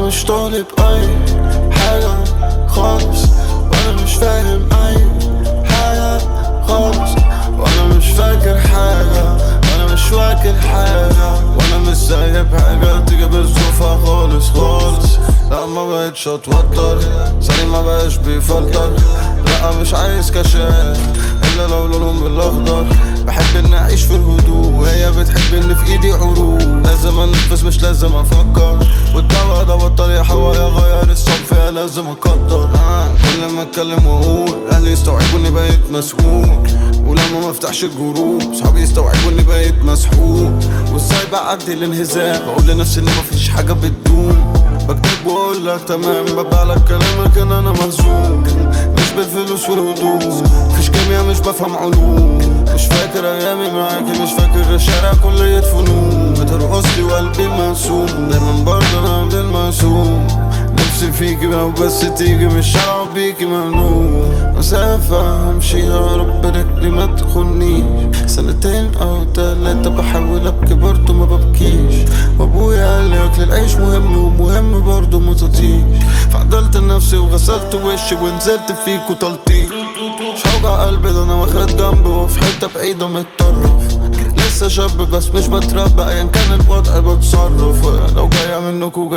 مش طالب اي حاجة خالص وانا مش فاهم اي حاجة خالص وانا مش فاكر حاجة وانا مش واكل حاجة وانا مش سايب حاجة تيجي بظروفها خالص خالص لا ما بقتش اتوتر ثاني ما بقاش بيفلتر لا مش عايز كشاف الا لو لونهم بالاخضر بحب اني اعيش في الهدوء وهي بتحب ان في ايدي عروق لازم انفس مش لازم افكر والدواء ده بطل يحاول يغير الصف فيها لازم اقدر آه. كل ما اتكلم واقول اهلي يستوعبوا اني بقيت مسؤول ولما ما افتحش الجروب صحابي يستوعبوا اني بقيت مسحوق وازاي بعدي الانهزام بقول لنفسي ان مفيش حاجه بتدوم بكتب واقول لك تمام ببقى لك كلامك ان انا مهزوم مش بالفلوس والهدوء مفيش كيميا مش بفهم علوم مش فاكر ايامي معاكي مش فاكر الشارع كلية فنون بترقص لي وقلبي مسوم دايما برضه انا عبد المسوم نفسي فيكي لو بس تيجي مش هقعد بيكي ممنوع مسافة همشيها يا رب رجلي ما تخنيش سنتين او تلاتة بحاول ابكي برضه ما ببكيش وابويا قال لي اكل العيش مهم ومهم برضه ما تطيش فعدلت نفسي وغسلت وشي ونزلت فيك وطلتيش مش هوجع قلبي ده انا واخد جنبي وفي حتة بعيدة متطرف لسه شاب بس مش بتربى ايا كان الوضع بتصرف لو جاية منكوا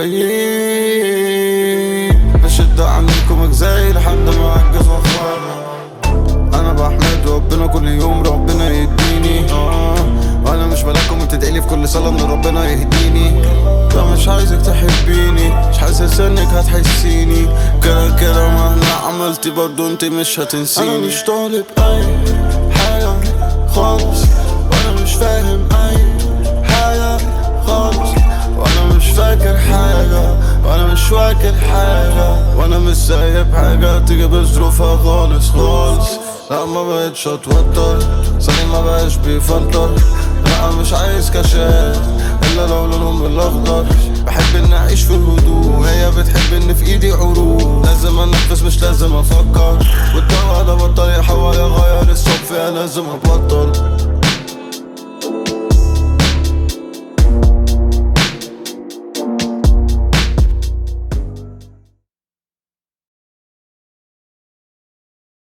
جايين بشد عنكم اجزائي لحد ما اعجز واخرج انا بحمد ربنا كل يوم ربنا يديني اه وانا مش ملاكم بتدعيلي في كل صلاة ان ربنا يهديني لا مش عايزك تحبيني مش حاسس انك هتحسيني كده كده مهما عملتي برضو انت مش هتنسيني انا مش طالب اي حاجة خالص وانا مش فاهم اي حاجة خالص وانا مش فاكر حاجة وانا مش واكل حاجة وانا مش سايب حاجة تيجي بظروفها خالص خالص لا ما بقتش اتوتر ثاني ما بقاش بيفلتر لا مش عايز كشاف الا لو لونهم بالاخضر بحب اني اعيش في الهدوء وهي بتحب ان في ايدي عروق لازم انفس مش لازم افكر والدواء ده بطل يحاول يغير الصوت فيها لازم ابطل